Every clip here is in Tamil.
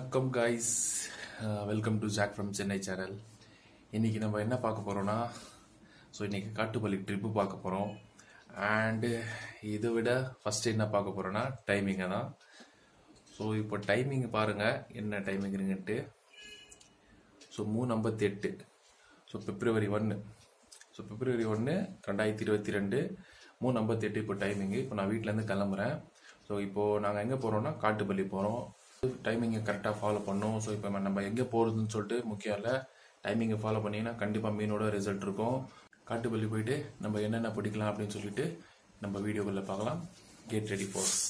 வணக்கம் guys welcome to Jack from Chennai channel இன்னைக்கு நம்ம என்ன பார்க்க போகிறோம்னா ஸோ இன்னைக்கு காட்டுப்பள்ளி ட்ரிப்பு பார்க்க போகிறோம் அண்டு இதை விட ஃபஸ்ட்டு என்ன பார்க்க போகிறோன்னா டைமிங்கை தான் ஸோ இப்போ டைமிங் பாருங்கள் என்ன டைமிங்னுட்டு ஸோ மூணு ஐம்பத்தி எட்டு ஸோ பிப்ரவரி ஒன்று ஸோ பிப்ரவரி ஒன்று ரெண்டாயிரத்தி இருபத்தி ரெண்டு மூணு ஐம்பத்தி எட்டு இப்போ டைமிங்கு இப்போ நான் வீட்டிலேருந்து கிளம்புறேன் ஸோ இப்போது நாங்கள் எங்கே போகிறோம்னா காட்டுப்பள்ளி போகிறோம் டைமிங்கை கரெக்டாக ஃபாலோ பண்ணோம் ஸோ இப்போ நம்ம எங்கே போகிறதுன்னு சொல்லிட்டு முக்கியம் இல்லை டைமிங்கை ஃபாலோ பண்ணிங்கன்னா கண்டிப்பாக மீனோட ரிசல்ட் இருக்கும் காட்டுப்பள்ளி போயிட்டு நம்ம என்னென்ன பிடிக்கலாம் அப்படின்னு சொல்லிட்டு நம்ம வீடியோக்குள்ளே பார்க்கலாம் get ready pose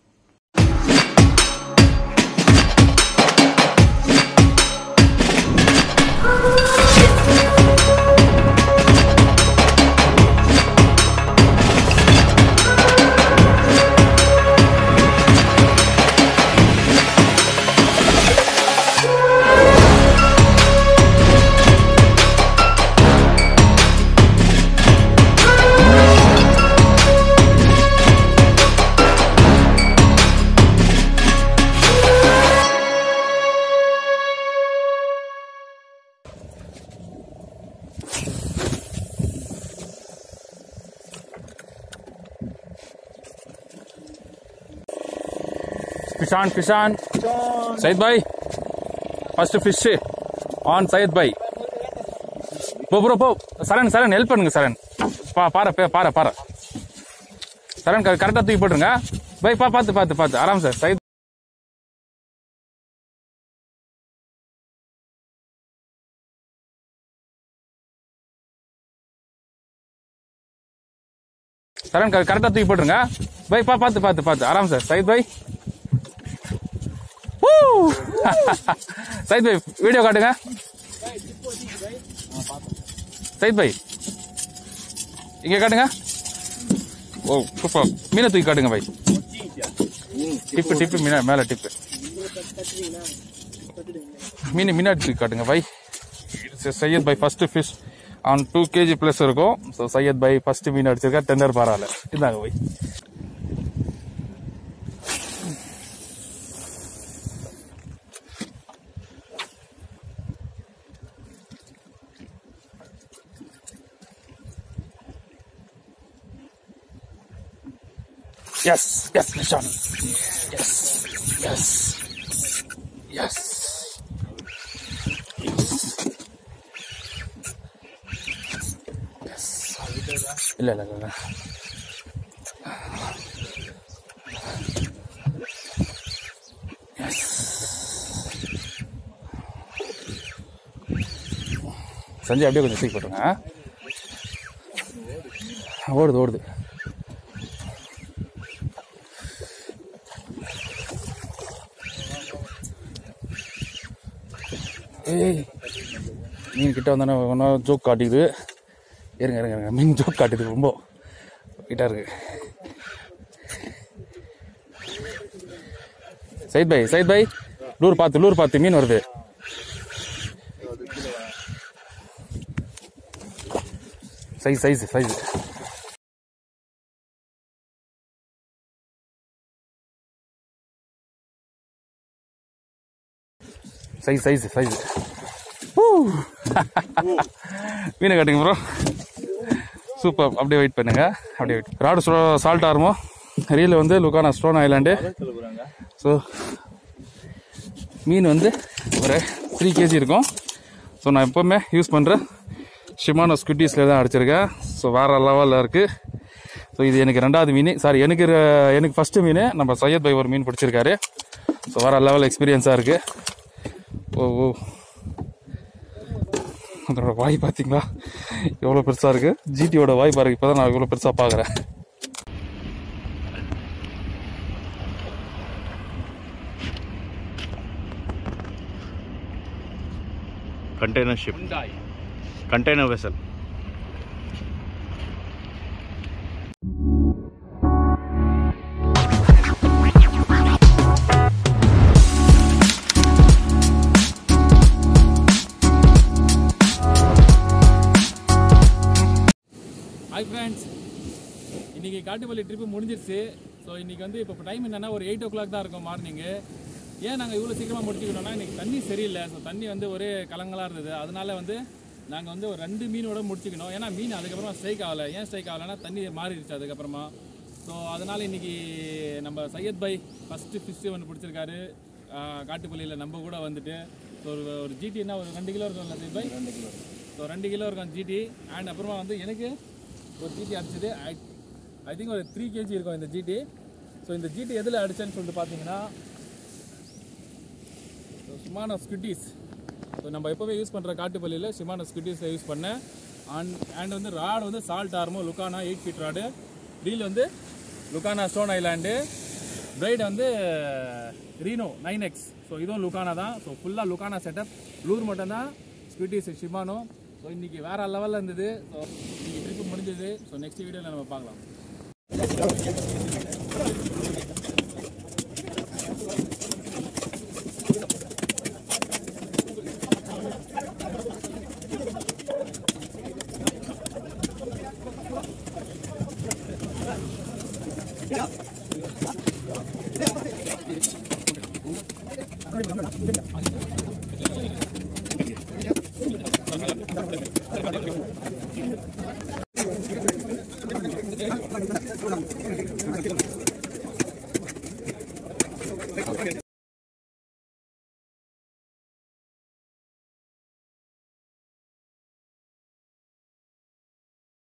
Fishan, Fishan. Said bhai. First fish on Sayed bhai. போ ப்ரோ போ சரண் சரண் ஹெல்ப் பண்ணுங்க சரண் பா பாரு பே பாரு பாரு சரண் கரெக்டாக தூக்கி போட்டுருங்க பை பா பார்த்து பார்த்து பார்த்து ஆராம் சார் சைத் சரண் கரெக்டாக தூக்கி போட்டுருங்க பை பா பார்த்து பார்த்து பார்த்து ஆராம் சார் சைத் பை சைத் பை வீடியோ காட்டுங்க சைத் பை இங்க காட்டுங்க ஓ சூப்பர் மீனை தூக்கி காட்டுங்க பை டிப்பு டிப்பு மீன மேல டிப்பு மீன் மீனாடி தூக்கி காட்டுங்க bhai Syed bhai first fish on two KG plus இருக்கும் ஸோ சையத் பை ஃபர்ஸ்ட் மீன் அடிச்சிருக்கா டெண்டர் பரவாயில்ல இந்தாங்க bhai Yes, yes, Nishan. Yes, yes, yes. Yes. இல்ல இல்ல இல்ல சஞ்சய் அப்படியே கொஞ்சம் தூக்கி போட்டுருங்க ஓடுது ஓடுது ஏய் மீன் கிட்ட வந்தானே ஒன்றா ஜோக் காட்டிது இருங்க இருங்க இருங்க மீன் ஜோக் காட்டுது ரொம்ப கிட்ட இருக்கு சைத் பாய் சைத் பாய் லூர் பார்த்து லூர் பார்த்து மீன் வருது size size size size size size மீனை காட்டுங்க ப்ரோ சூப்பர் அப்படியே வெயிட் பண்ணுங்க அப்படியே வெயிட் ராடு சால்ட் ஆரமோ ரீல் வந்து லுக்கானா ஸ்டோன் ஐலாண்டு ஸோ மீன் வந்து ஒரு த்ரீ கேஜி இருக்கும் ஸோ நான் எப்போவுமே யூஸ் பண்ணுற ஷிமானோ ஸ்குட்டீஸில் தான் அடிச்சிருக்கேன் ஸோ வேறு லெவலில் இருக்குது ஸோ இது எனக்கு ரெண்டாவது மீன் சாரி எனக்கு ர- எனக்கு ஃபஸ்ட்டு மீன் நம்ம சையத் பை ஒரு மீன் பிடிச்சிருக்காரு ஸோ வேறு லெவல் எக்ஸ்பீரியன்ஸாக இருக்குது ஓ ஓ அதோட வாய் பார்த்தீங்களா எவ்வளோ பெருசாக இருக்கு ஜிடியோட வாய் பாருங்க இப்போ தான் நான் இவ்வளோ பெருசாக பார்க்குறேன் container ship container vessel hi friends இன்றைக்கி காட்டுப்பள்ளி ட்ரிப்பு முடிஞ்சிருச்சு ஸோ இன்றைக்கி வந்து இப்போ டைம் என்னென்னா ஒரு எயிட் ஓ கிளாக் தான் இருக்கும் மார்னிங்கு ஏன் நாங்கள் இவ்வளோ சீக்கிரமாக முடிச்சுக்கணும்னா இன்னைக்கு தண்ணி சரியில்லை ஸோ தண்ணி வந்து ஒரே கலங்கலாக இருந்தது அதனால வந்து நாங்கள் வந்து ஒரு ரெண்டு மீனோட முடிச்சுக்கணும் ஏன்னா மீன் அதுக்கப்புறமா ஸ்ட்ரைக் ஆகலை ஏன் ஸ்ட்ரைக் ஆகலைன்னா தண்ணி மாறிடுச்சு அதுக்கப்புறமா ஸோ அதனால் இன்னைக்கு நம்ம சையத் பை ஃபஸ்ட்டு ஃபிஷ்ஷு ஒன்று பிடிச்சிருக்காரு ஆஹ் காட்டுப்பள்ளியில் நம்ம கூட வந்துட்டு ஸோ ஒரு ஒரு ஜிடின்னா ஒரு ரெண்டு கிலோ இருக்கும்ல சையத் பை ரெண்டு கிலோ ஸோ ரெண்டு கிலோ இருக்கும் ஜிடி அண்ட் அப்புறமா வந்து எனக்கு ஒரு ஜிடி அடிச்சது ஐ திங்க் ஒரு த்ரீ கேஜி இருக்கும் இந்த ஜிடி ஸோ இந்த ஜிடி எதில் அடிச்சேன்னு சொல்லிட்டு பார்த்தீங்கன்னா ஷிமானோ ஸ்குட்டீஸ் ஸோ நம்ம எப்போவே யூஸ் பண்ணுற காட்டுப்பள்ளியில் ஷிமானோ ஸ்குட்டீஸில் யூஸ் பண்ணேன் அண்ட் அண்ட் வந்து ராடு வந்து சால்ட் ஆர்மோ லுக்கானா எயிட் ஃபீட் ராடு ரீல் வந்து லுக்கானா ஸ்டோன் ஐலாண்டு பிரைட் வந்து ரீனோ நைன் எக்ஸ் ஸோ இதுவும் லுக்கானா தான் ஸோ ஃபுல்லாக லுக்கானா செட்டப் லூர் மட்டும் தான் ஸ்குட்டீஸ் ஷிமானோ ஸோ இன்றைக்கி வேறு லெவலில் இருந்தது ஸோ இன்றைக்கி ட்ரிப்பு முடிஞ்சது ஸோ நெக்ஸ்ட் வீடியோவில் நம்ம பார்க்கலாம் Thank you.